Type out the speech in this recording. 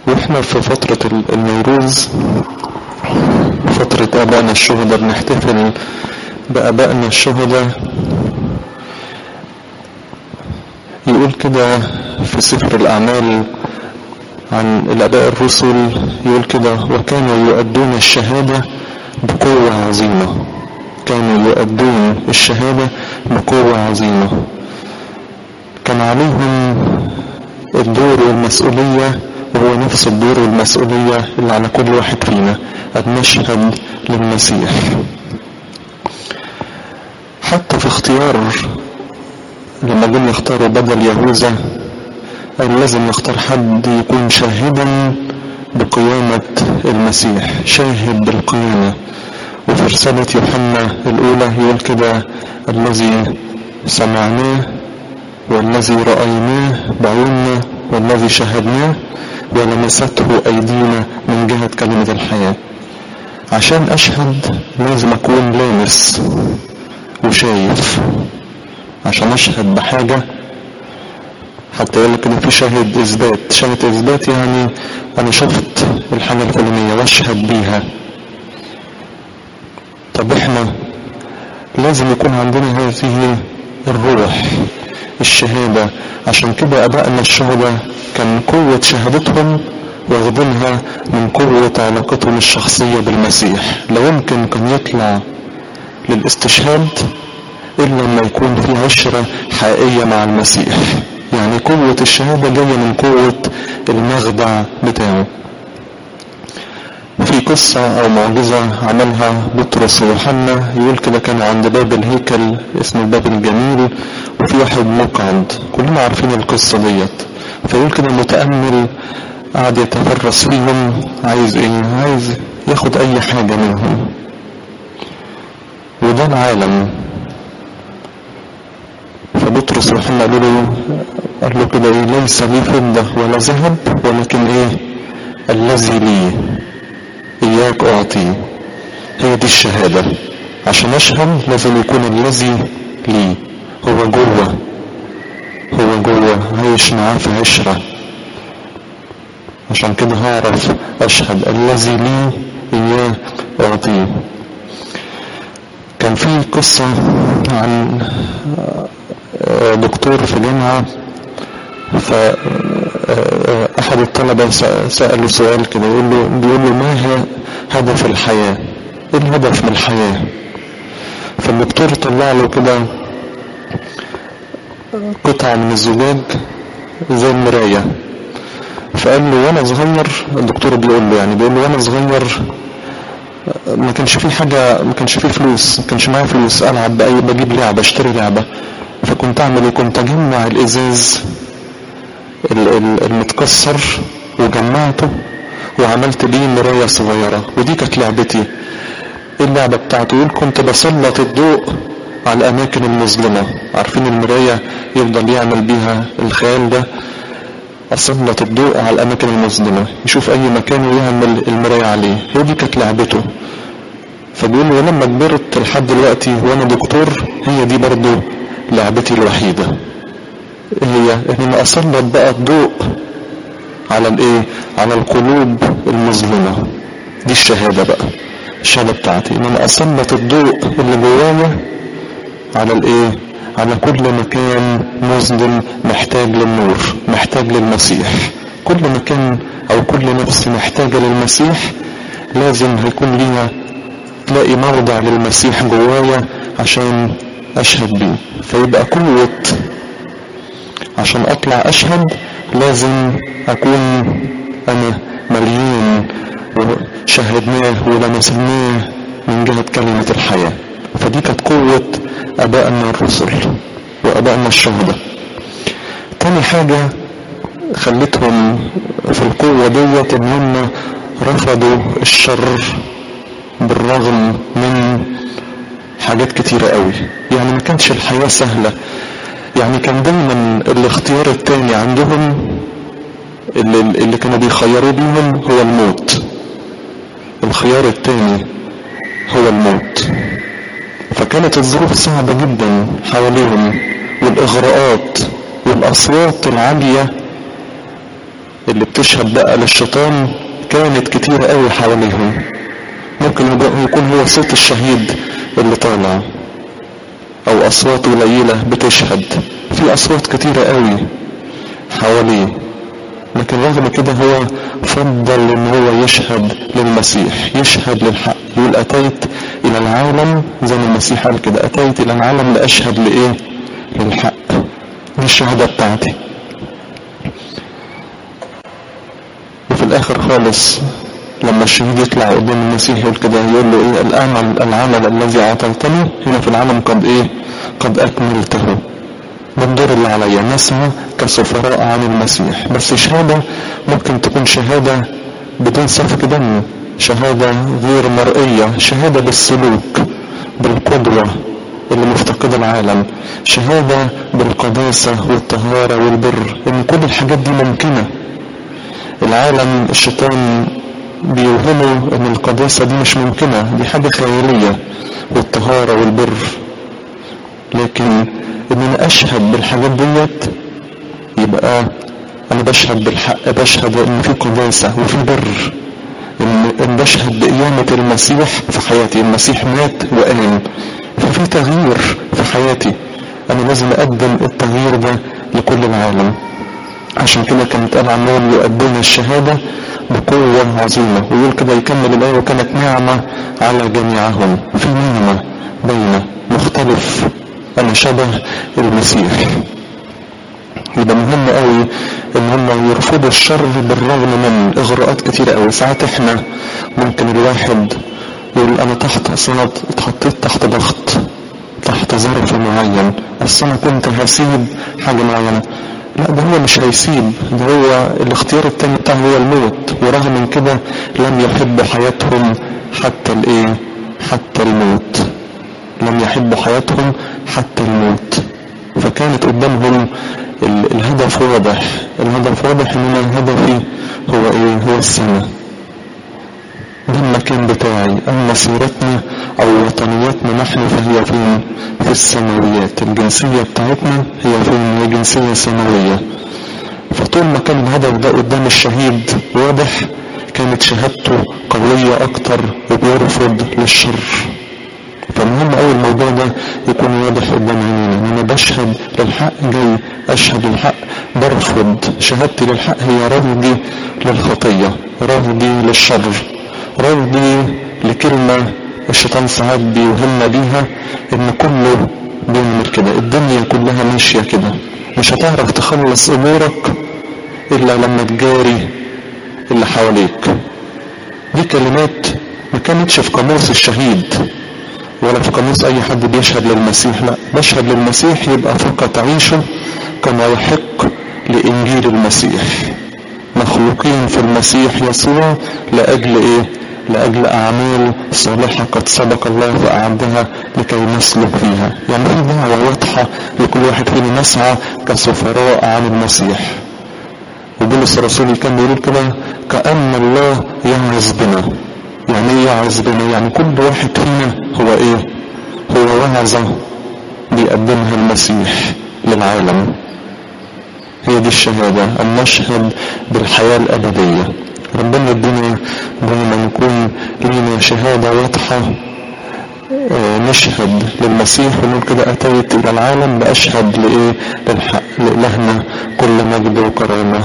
واحنا في فترة النيروز فترة ابائنا الشهداء بنحتفل بابائنا الشهداء يقول كده في سفر الاعمال عن الاباء الرسل يقول كده وكانوا يؤدون الشهادة بقوة عظيمة كانوا يؤدون الشهادة بقوة عظيمة كان عليهم الدور والمسؤولية وهو نفس الدور والمسؤولية اللي على كل واحد فينا أن نشهد للمسيح حتى في اختيار لما جم يختاروا بدل يهوذا قال لازم نختار حد يكون شاهدا بقيامة المسيح شاهد بالقيامة وفي رسالة يوحنا الأولى يقول كده الذي سمعناه والذي رأيناه بعيوننا والذي شهدناه ولمسته أيدينا من جهة كلمة الحياة عشان أشهد لازم أكون لامس وشايف عشان أشهد بحاجة حتى يقول لك إن في شاهد إثبات شاهد إثبات يعني أنا شفت الحاجة الفلانية وأشهد بيها طب إحنا لازم يكون عندنا هذه الروح الشهادة عشان كده أبائنا الشهداء كان قوة شهادتهم واخدينها من قوة علاقتهم الشخصية بالمسيح لا يمكن كان يطلع للاستشهاد إلا لما يكون في عشرة حقيقية مع المسيح يعني قوة الشهادة جاية من قوة المخدع بتاعه في قصة أو معجزة عملها بطرس ويوحنا يقول كده كانوا عند باب الهيكل اسمه الباب الجميل وفي واحد مقعد كلنا عارفين القصة ديت فيقول كده متأمل قعد يتفرس فيهم عايز ايه عايز ياخد اي حاجة منهم وده العالم فبطرس ويوحنا قالوا له قال له كده ايه ليس لي فضة ولا ذهب ولكن ايه الذي لي إياك أعطي هي دي الشهادة عشان أشهد لازم يكون الذي لي هو جوه هو جوه عايش معاه في عشرة عشان كده هعرف أشهد الذي لي إياه أعطيه كان في قصة عن دكتور في جامعة فأحد الطلبة سأله سؤال كده يقول له بيقول له ما هي هدف الحياة؟ إيه الهدف من الحياة؟ فالدكتور طلع له كده قطعة من الزجاج زي المراية فقال له وانا صغير الدكتور بيقول له يعني بيقول له وانا صغير ما كانش فيه حاجة ما كانش فيه فلوس ما كانش معايا فلوس ألعب بأي بجيب لعبة اشتري لعبة فكنت أعمل إيه؟ كنت أجمع الإزاز المتكسر وجمعته وعملت بيه مراية صغيرة ودي كانت لعبتي اللعبة بتاعته يقول كنت بسلط الضوء على الأماكن المظلمة عارفين المراية يفضل يعمل بيها الخيال ده أسلط الضوء على الأماكن المظلمة يشوف أي مكان ويعمل المراية عليه هي دي كانت لعبته فبيقول له ولما كبرت لحد دلوقتي وأنا دكتور هي دي برضو لعبتي الوحيدة هي ان انا اسلط بقى الضوء على الايه على القلوب المظلمة دي الشهادة بقى الشهادة بتاعتي ان انا اسلط الضوء اللي جوايا على الايه على كل مكان مظلم محتاج للنور محتاج للمسيح كل مكان او كل نفس محتاجة للمسيح لازم هيكون ليها تلاقي موضع للمسيح جوايا عشان اشهد بيه فيبقى قوة عشان اطلع اشهد لازم اكون انا مليون وشهدناه ولمسناه من جهة كلمة الحياة فدي كانت قوة ابائنا الرسل وابائنا الشهداء تاني حاجة خلتهم في القوة ديت ان هم رفضوا الشر بالرغم من حاجات كتيرة قوي يعني ما كانتش الحياة سهلة يعني كان دايما الاختيار التاني عندهم اللي, اللي كانوا بيخيروا بيهم هو الموت الخيار التاني هو الموت فكانت الظروف صعبة جدا حواليهم والإغراءات والأصوات العالية اللي بتشهد بقى للشيطان كانت كتيرة قوي حواليهم ممكن يكون هو صوت الشهيد اللي طالع او اصوات قليلة بتشهد في اصوات كتيرة قوي حواليه لكن رغم كده هو فضل ان هو يشهد للمسيح يشهد للحق يقول اتيت الى العالم زي ما المسيح قال كده اتيت الى العالم لاشهد لايه للحق دي الشهادة بتاعتي وفي الاخر خالص لما الشهيد يطلع قدام المسيح يقول كده يقول له ايه الان العمل الذي اعطيتني هنا في العالم قد ايه قد اكملته بالدور اللي عليا نسعى كسفراء عن المسيح بس شهادة ممكن تكون شهادة بدون سفك دم شهادة غير مرئية شهادة بالسلوك بالقدوة اللي مفتقد العالم شهادة بالقداسة والطهارة والبر ان كل الحاجات دي ممكنة العالم الشيطان بيوهموا ان القداسة دي مش ممكنة دي حاجة خيالية والطهارة والبر لكن ان انا اشهد بالحاجات ديت يبقى انا بشهد بالحق بشهد ان في قداسة وفي بر ان, إن بشهد بقيامة المسيح في حياتي المسيح مات وقام ففي تغيير في حياتي انا لازم اقدم التغيير ده لكل العالم عشان كده كانت قال عنهم يؤدون الشهادة بقوة عظيمة ويقول كده يكمل الآية وكانت نعمة على جميعهم في نعمة بين مختلف أنا شبه المسيح يبقى مهم قوي ان هم يرفضوا الشر بالرغم من اغراءات كتيرة قوي ساعات احنا ممكن الواحد يقول انا تحت اصلا اتحطيت تحت ضغط تحت ظرف معين اصل انا كنت هسيب حاجة معينة لا ده هو مش هيسيب ده هو الاختيار التاني بتاعه هو الموت ورغم من كده لم يحبوا حياتهم حتى الايه حتى الموت لم يحبوا حياتهم حتى الموت فكانت قدامهم الهدف واضح الهدف واضح ان انا هدفي هو ايه هو السماء ده المكان بتاعي اما سيرتنا او وطنيتنا نحن فهي فين في السماويات الجنسية بتاعتنا هي فين هي جنسية سماوية فطول ما كان الهدف ده قدام الشهيد واضح كانت شهادته قوية اكتر وبيرفض للشر فمهم أول الموضوع ده يكون واضح قدام عينينا ان انا بشهد للحق جاي اشهد للحق برفض شهادتي للحق هي رفضي للخطية رفضي للشر رفضي لكلمة الشيطان ساعات بيوهمنا بيها ان كله بيعمل كده الدنيا كلها ماشية كده مش هتعرف تخلص امورك الا لما تجاري اللي حواليك دي كلمات ما كانتش في قاموس الشهيد ولا في قاموس اي حد بيشهد للمسيح لا بشهد للمسيح يبقى فقط عيشه كما يحق لانجيل المسيح مخلوقين في المسيح يسوع لاجل ايه لاجل اعمال صالحه قد سبق الله فاعدها لكي نسلك فيها يعني في دعوه واضحه لكل واحد فينا نسعى كسفراء عن المسيح وبولس الرسول كان بيقول كده كأن الله يعظ بنا يعني ايه يعظ بنا يعني كل واحد فينا هو ايه هو وعظة بيقدمها المسيح للعالم هي دي الشهادة أن نشهد بالحياة الأبدية ربنا يدينا دايما نكون لينا شهادة واضحة نشهد للمسيح ونقول كده أتيت إلى العالم بأشهد لإيه للحق لإلهنا كل مجد وكرامة